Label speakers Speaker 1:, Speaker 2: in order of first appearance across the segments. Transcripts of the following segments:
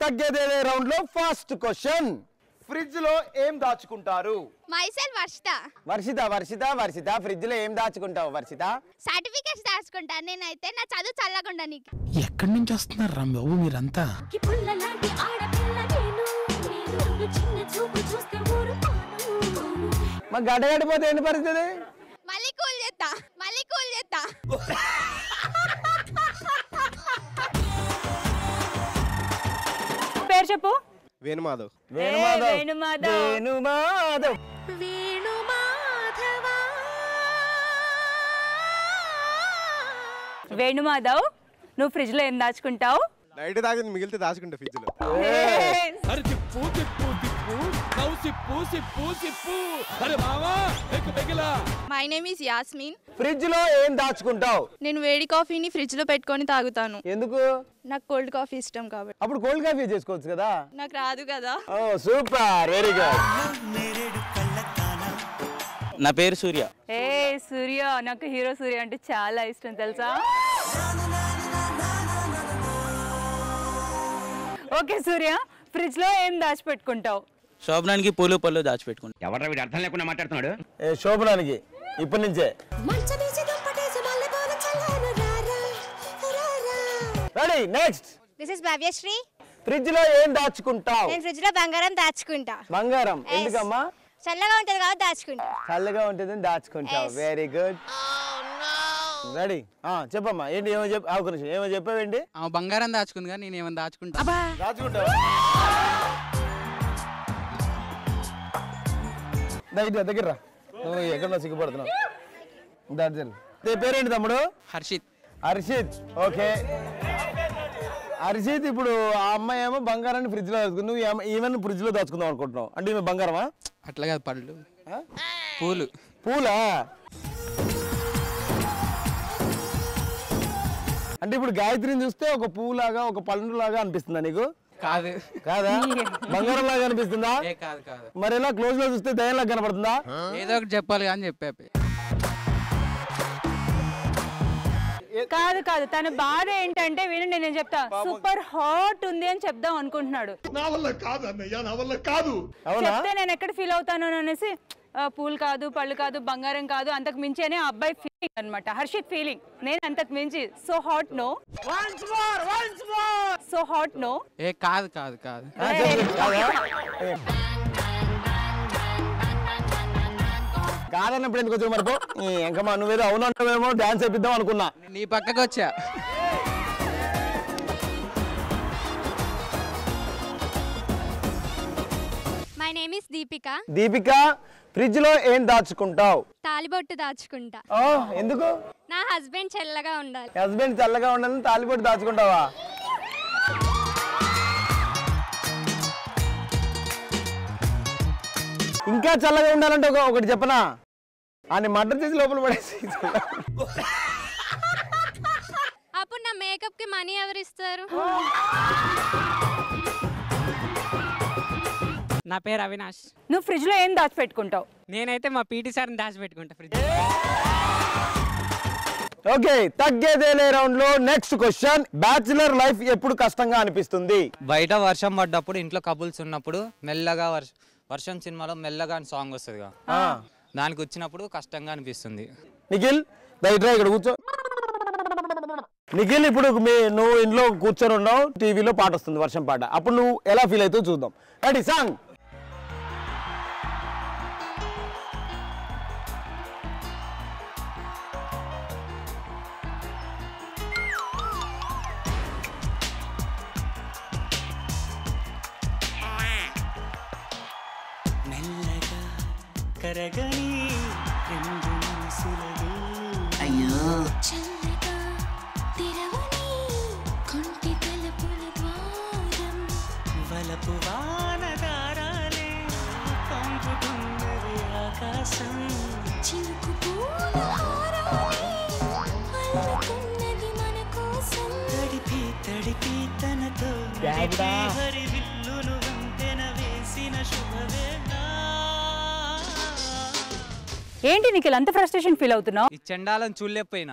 Speaker 1: తగ్గేదేదే round లో first question fridge లో ఏం దాచుకుంటారు
Speaker 2: మైసెల్ వర్షిత
Speaker 1: వర్షిత వర్షిత వర్షిత ఫ్రిడ్జ్ లో ఏం దాచుకుంటావు వర్షిత
Speaker 2: సర్టిఫికెట్స్ దాచుకుంటా నేనైతే నా చదువు చల్లకుండా నీకు
Speaker 3: ఎక్కడి నుంచి వస్తున్నారు రా బాబు మీరంతా
Speaker 4: కి పుల్లలాంటి ఆడపిల్ల నేను నేను నన్ను చిన్న చూపు చూస్తే ఊరుకోను
Speaker 1: మా గడగడిపోతే ఏంటి పరిస్థితి
Speaker 2: మళ్ళీ కూల్ చేస్తా మళ్ళీ కూల్ చేస్తా
Speaker 5: పేరు చెప్పు
Speaker 6: వేణుమాధవ్
Speaker 1: వేణుమాధవ్
Speaker 5: వేణుమాధవ్.
Speaker 1: వేణుమాధవ్
Speaker 4: వేణు మాధవా
Speaker 5: వేణుమాధవ్ నువ్వు ఫ్రిడ్జ్ లో ఏం దాచుకుంటావు
Speaker 6: నైట్ తాగింది మిగిలితే దాచుకుంటా ఫ్రిడ్జ్ లో
Speaker 3: అరే తిప్పు తిప్పు తిప్పు నవ్వు సిప్పు సిప్పు సిప్పు అరే మావా ఎక్కు పెగిలా
Speaker 7: my name is Yasmin
Speaker 1: fridge లో ఏం దాచుకుంటావు
Speaker 7: నేను వేడి కాఫీని ఫ్రిడ్జ్ లో పెట్టుకొని తాగుతాను
Speaker 1: ఎందుకు
Speaker 7: నాకు కోల్డ్ కాఫీ ఇష్టం కాబట్టి
Speaker 1: అప్పుడు కోల్డ్ కాఫీ చేసుకోవచ్చు కదా
Speaker 7: నాకు రాదు కదా
Speaker 1: ఓ సూపర్ వెరీ గుడ్
Speaker 8: నా పేరు సూర్య
Speaker 5: ఏ సూర్య నాకు హీరో సూర్య అంటే చాలా ఇష్టం తెలుసా ఓకే సూర్య ఫ్రిడ్జ్ లో ఏం దాచిపెట్టుకుంటావు
Speaker 8: శోభనానికి పూలు పళ్ళు దాచిపెట్టుకుంటాను
Speaker 9: ఎవడ్రా వీడు అర్థం లేకుండా మాట్లాడుతున్నాడు
Speaker 1: ఏ శోభనానికి ఇప్పటి నుంచే
Speaker 4: మంచమేసి దుప్పటేసి మల్లెపూల చల్లాను రారా రారా
Speaker 1: ready next
Speaker 2: this is Bhavyasri
Speaker 1: fridge లో ఏం దాచుకుంటావు
Speaker 2: నేను ఫ్రిడ్జ్ లో బంగారం దాచుకుంటా
Speaker 1: బంగారం
Speaker 2: Yes.
Speaker 1: ఎందుకమ్మా
Speaker 2: చల్లగా ఉంటది కాబట్టి దాచుకుంటా
Speaker 1: చల్లగా ఉంటుందని దాచుకుంటావు
Speaker 2: Yes.
Speaker 1: వెరీ గుడ్ రెడీ చెప్పమ్మా ఏంటి ఏమో చెప్పు ఒక నిమిషం ఏమో చెప్పావేంటి
Speaker 10: ఆ బంగారం దాచుకుంది కానీ నేను ఏమైనా దాచుకుంటా
Speaker 1: దాచుకుంటావు దగ్గర దగ్గర రా నువ్వు ఎక్కడో సిగ్గుపడుతున్నావు దాని జరుగు నీ పేరేంటి తమ్ముడు
Speaker 10: హర్షిత్
Speaker 1: హర్షిత్ ఓకే హర్షిత్ ఇప్పుడు ఆ అమ్మాయి ఏమో బంగారాన్ని ఫ్రిడ్జ్ లో దాచుకుంది నువ్వు ఏమ- ఈమెను ఫ్రిడ్జ్ లో దాచుకుందాం అనుకుంటున్నావు అంటే ఈమె బంగారమా
Speaker 10: అట్లా కాదు పళ్ళు పూలు
Speaker 1: పూలా అంటే ఇప్పుడు గాయత్రిని చూస్తే ఒక పువ్వులాగా ఒక పండులాగా అనిపిస్తుందా నీకు
Speaker 10: కాదు
Speaker 1: కాదా బంగారం లాగా అనిపిస్తుందా
Speaker 10: ఏ కాదు కాదు
Speaker 1: మరి ఎలా క్లోజ్ లో చూస్తే దయ్యంలాగా కనపడుతుందా
Speaker 10: ఏదో ఒకటి చెప్పాలి కానీ చెప్పా
Speaker 5: కాదు కాదు తన బాధ ఏంటంటే వినండి నేను చెప్తా సూపర్ హాట్ ఉంది అని చెప్దాం అనుకుంటున్నాడు
Speaker 3: నా వల్ల కాదు అన్నయ్య నా వల్ల కాదు
Speaker 1: అవునా
Speaker 5: చెప్తే నేను ఎక్కడ ఫీల్ అవుతాను అనేసి "ఆ, పూలు కాదు పళ్ళు కాదు బంగారం కాదు అంతకు మించి అని ఆ అబ్బాయి ఫీలింగ్ అన్నమాట హర్షిత్ ఫీలింగ్ నేను అంతకు మించి so hot no so hot no
Speaker 10: ఏ కాదు కాదు కాదు
Speaker 1: ఆ, చెప్పు, చెప్పు. కాదా? ఏ. కాదన్నప్పుడు ఎందుకు వచ్చావు మరిపో ఇంకమ్మా నువ్వేదో అవును అంటావేమో డాన్స్ వేపిద్దాం అనుకున్నా
Speaker 10: నేను నీ పక్కకు వచ్చా
Speaker 2: my name is Deepika
Speaker 1: Deepika fridge లో ఏం దాచుకుంటావు
Speaker 2: తాలిబొట్టు దాచుకుంటా
Speaker 1: ఓ ఎందుకు
Speaker 2: నా హస్బెండ్ చల్లగా ఉండాలి
Speaker 1: హస్బెండ్ చల్లగా ఉండాలని తాలిపొట్టి దాచుకుంటావా ఇంకా చల్లగా ఉండాలంటే ఒక ఒకటి చెప్పనా ఆయన మర్డర్ చేసి లోపల పడేసి
Speaker 2: అప్పుడు నా మేకప్ కి మనీ ఎవరు ఇస్తారు
Speaker 11: నా పేరు అవినాష్
Speaker 5: నువ్వు ఫ్రిడ్జ్ లో ఏం దాచిపెట్టుకుంటావు
Speaker 11: నేనైతే మా పీటీ సార్ని దాచిపెట్టుకుంటా ఫ్రిడ్జ్
Speaker 1: ఓకే తగ్గేదేలే రౌండ్ లో నెక్స్ట్ క్వశ్చన్ బ్యాచులర్ లైఫ్ ఎప్పుడు కష్టంగా అనిపిస్తుంది
Speaker 8: బయట వర్షం పడ్డప్పుడు ఇంట్లో కపుల్స్ ఉన్నప్పుడు మెల్లగా వర్ష వర్షం సినిమాలో మెల్లగా అని సాంగ్ వస్తుంది
Speaker 1: ఆ.
Speaker 8: దానికి వచ్చినప్పుడు కష్టంగా అనిపిస్తుంది
Speaker 1: నిఖిల్ దయట్రా ఇక్కడ కూర్చో నిఖిల్ ఇప్పుడు మీ నువ్వు ఇంట్లో కూర్చొని ఉన్నావు టీవీలో పాట వస్తుంది వర్షం పాట అప్పుడు నువ్వు ఎలా ఫీల్ అవుతావు చూద్దాం రెడీ సాంగ్
Speaker 11: మెల్లగా కరగని రెండు మనసులలో
Speaker 4: చల్లగా తెరవని కొంటి తలుపుల ద్వారం
Speaker 11: వలపు వానదారాలే పంపుతున్నది ఆకాశం
Speaker 4: చినుకు పూల హారాన్ని అల్లుకున్నది మన కోసం
Speaker 11: తడిపి తడిపి తనతో నడిపి హరి విల్లును వంతెన వేసిన శుభవేళ
Speaker 5: ఏంటి నీకు ఇలా అంత ఫ్రస్ట్రేషన్ ఫీల్ అవుతున్నావు
Speaker 8: ఈ చెండాలను చూడలేకపోయినా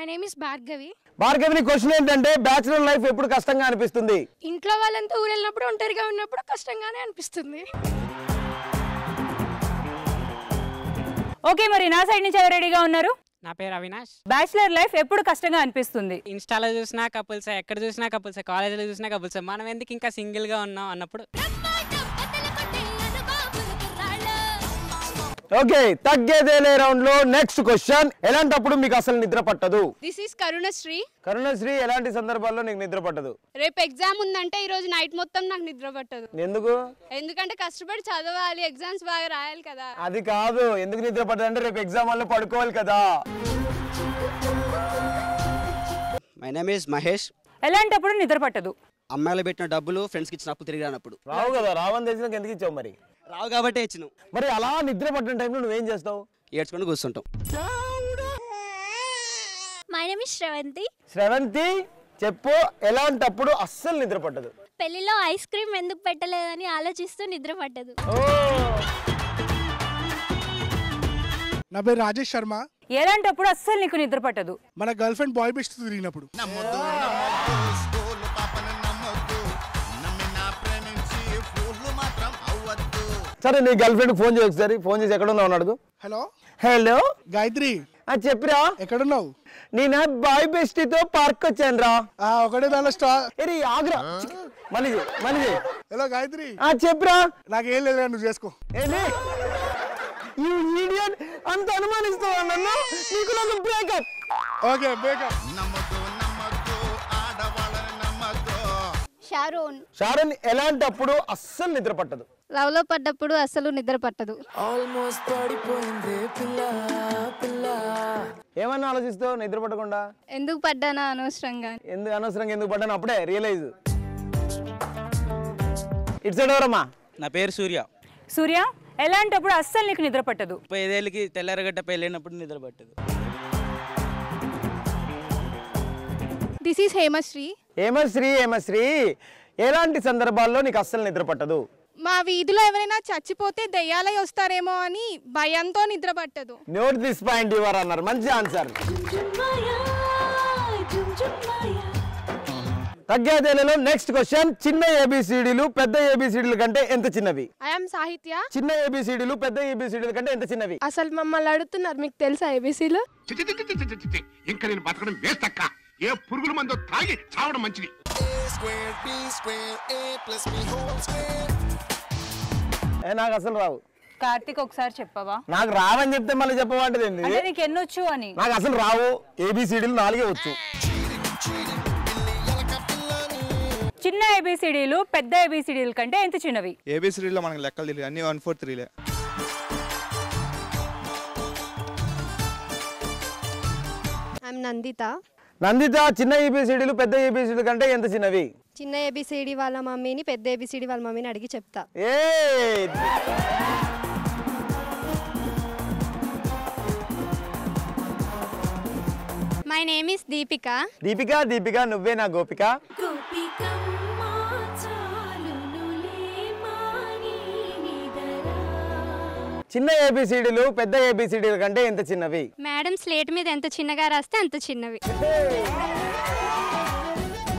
Speaker 2: మై నేమ్ ఇస్ భార్గవి
Speaker 1: భార్గవిని క్వశ్చన్ ఏంటంటే బ్యాచులర్ లైఫ్ ఎప్పుడు కష్టంగా అనిపిస్తుంది
Speaker 2: ఇంట్లో వాళ్ళంతా ఊరు వెళ్ళినప్పుడు ఒంటరిగా ఉన్నప్పుడు కష్టంగానే అనిపిస్తుంది
Speaker 5: ఓకే మరి నా సైడ్ నుంచి ఎవరు రెడీగా ఉన్నారు
Speaker 9: నా పేరు అవినాష్
Speaker 5: బ్యాచిలర్ లైఫ్ ఎప్పుడు కష్టంగా అనిపిస్తుంది
Speaker 9: ఇన్స్టాలో చూసినా కపుల్స్ ఎక్కడ చూసినా కపుల్స్ కాలేజీలో చూసినా కపుల్స్ మనం ఎందుకు ఇంకా సింగిల్ గా ఉన్నాం అన్నప్పుడు
Speaker 1: ఓకే తగ్గేదేలే రౌండ్ లో నెక్స్ట్ క్వశ్చన్ ఎలాంటప్పుడు మీకు అసలు నిద్ర పట్టదు
Speaker 2: దిస్ ఈస్ కరుణశ్రీ
Speaker 1: కరుణశ్రీ ఎలాంటి సందర్భాల్లో నీకు నిద్ర పట్టదు
Speaker 2: రేపు ఎగ్జామ్ ఉందంటే ఈ రోజు నైట్ మొత్తం నాకు నిద్ర పట్టదు
Speaker 1: ఎందుకు
Speaker 2: ఎందుకంటే కష్టపడి చదవాలి ఎగ్జామ్స్ బాగా రాయాలి కదా
Speaker 1: అది కాదు ఎందుకు నిద్ర పట్టదు అంటే రేపు ఎగ్జామ్ వల్ల పడుకోవాలి కదా
Speaker 12: మై నేమ్ ఈస్ మహేష్
Speaker 5: ఎలాంటప్పుడు నిద్ర పట్టదు
Speaker 12: అమ్మాయిలు పెట్టిన డబ్బులు ఫ్రెండ్స్కి ఇచ్చినప్పుడు తిరిగి రానప్పుడు
Speaker 1: రావు కదా రావని తెలిసినాక ఎందుకు ఇచ్చావు మరి
Speaker 12: రావు కాబట్టే ఇచ్చినాం
Speaker 1: మరి అలా నిద్ర పట్టిన టైంలో నువ్వేం చేస్తావు
Speaker 12: ఏడ్చుకొని కూర్చుంటాం
Speaker 2: my name is Sravanthi
Speaker 1: Sravanthi చెప్పు ఎలాంటప్పుడు అస్సలు నిద్ర పట్టదు
Speaker 2: పెళ్లిలో ఐస్ క్రీమ్ ఎందుకు పెట్టలేదని ఆలోచిస్తూ నిద్ర పట్టదు
Speaker 13: నా పేరు రాజేష్ శర్మ
Speaker 5: ఎలాంటప్పుడు అస్సలు నీకు నిద్ర పట్టదు
Speaker 13: మన గర్ల్ ఫ్రెండ్ బాయ్ బెస్ట్ తిరిగినప్పుడు
Speaker 1: సరే నీ గర్ల్ ఫ్రెండ్ ఫోన్ చేయి ఒకసారి ఫోన్ చేసి ఎక్కడ ఉన్నావు అని అడుగు
Speaker 13: హలో
Speaker 1: హలో
Speaker 13: గాయత్రి
Speaker 1: ఆ చెప్పిరా
Speaker 13: ఎక్కడున్నావు
Speaker 1: నేను బాయ్ బెస్టీతో పార్క్ వచ్చాను రా
Speaker 13: ఆ ఒకటే దానిలో స్టా
Speaker 1: ఎరి ఆగ్రా మళ్ళీ చెయ్, మళ్ళీ చెయ్.
Speaker 13: హలో గాయత్రి
Speaker 1: ఆ చెప్పిరా
Speaker 13: నాకేం లేదు నువ్వు చేసుకో
Speaker 1: ఏంటి ఈ ఇడియట్ అంత అనుమానిస్తావా నన్ను నీకు నాకు breakup
Speaker 13: okay breakup
Speaker 2: Sharon
Speaker 1: Sharon ఎలాంటప్పుడు అస్సలు నిద్ర పట్టదు
Speaker 2: లవ్ లో పడ్డప్పుడు అసలు నిద్ర పట్టదు
Speaker 1: ఏమన్నా ఆలోచిస్తావు నిద్ర పట్టకుండా
Speaker 2: ఎందుకు పడ్డానా అనవసరంగా
Speaker 1: ఎందుకు అనవసరంగా ఎందుకు పడ్డాను అప్పుడే రియలైజ్ ఇట్స్ సైడ్ ఎవరమ్మా
Speaker 12: నా పేరు సూర్య
Speaker 5: సూర్య ఎలాంటప్పుడు అస్సలు నీకు నిద్ర పట్టదు
Speaker 12: ముప్పై ఐదేళ్ళకి తెల్లారగడ్డ పెళ్ళైనప్పుడు నిద్ర పట్టదు
Speaker 2: దిస్ ఈస్ హేమశ్రీ
Speaker 1: ఏమశ్రీ ఏమశ్రీ ఎలాంటి సందర్భాల్లో నీకు అస్సలు నిద్ర పట్టదు
Speaker 7: మా వీధిలో ఎవరైనా చచ్చిపోతే దెయ్యాలై వస్తారేమో అని భయంతో నిద్ర పట్టదు
Speaker 1: నోట్ దిస్ పాయింట్ యువర్ అన్నారు మంచి ఆన్సర్ తగ్గేదేలలో నెక్స్ట్ క్వశ్చన్ చిన్న ఏబిసిడీలు పెద్ద ఏబిసిడీల కంటే ఎంత చిన్నవి
Speaker 7: ఐఎమ్ సాహిత్య
Speaker 1: చిన్న ఏబిసిడీలు పెద్ద ఏబిసిడీల కంటే ఎంత చిన్నవి
Speaker 7: అసలు మమ్మల్ని అడుగుతున్నారు మీకు తెలుసా ఏబీసీలు
Speaker 3: ఇంకా నేను బతకడం వేస్ట్ అక్క ఏ పురుగుల మందు తాగి చావడం మంచిది
Speaker 1: ఏ, నాకు అసలు రావు
Speaker 5: కార్తీక్ ఒకసారి చెప్పవా
Speaker 1: నాకు రావని చెప్తే మళ్ళీ చెప్పమంటది ఏంది
Speaker 5: అంటే నీకు ఎన్నొచ్చు అని
Speaker 1: నాకు అసలు రావు ఏబిసిడీలు నాలుగే వచ్చు
Speaker 5: చిన్న ఏబిసిడీలు పెద్ద ఏబిసిడీల కంటే ఎంత చిన్నవి
Speaker 6: ఏబిసిడీలో మనకి లెక్కలు తెలియదు అన్ని వన్ ఫోర్ త్రీలే
Speaker 7: ఐఎమ్ నందిత
Speaker 1: నందిత చిన్న ఏబిసిడీలు పెద్ద ఏబిసిడీల కంటే ఎంత చిన్నవి
Speaker 7: చిన్న ఏబిసిడి వాళ్ళ మమ్మీని పెద్ద ఏబిసిడి వాళ్ళ మమ్మీని అడిగి చెప్తా
Speaker 1: ఏ
Speaker 2: my name is Deepika
Speaker 1: Deepika Deepika నువ్వే నా గోపిక చిన్న ఏబిసిడీలు పెద్ద ఏబిసిడీల కంటే ఎంత చిన్నవి
Speaker 2: మేడం స్లేట్ మీద ఎంత చిన్నగా రాస్తే అంత చిన్నవి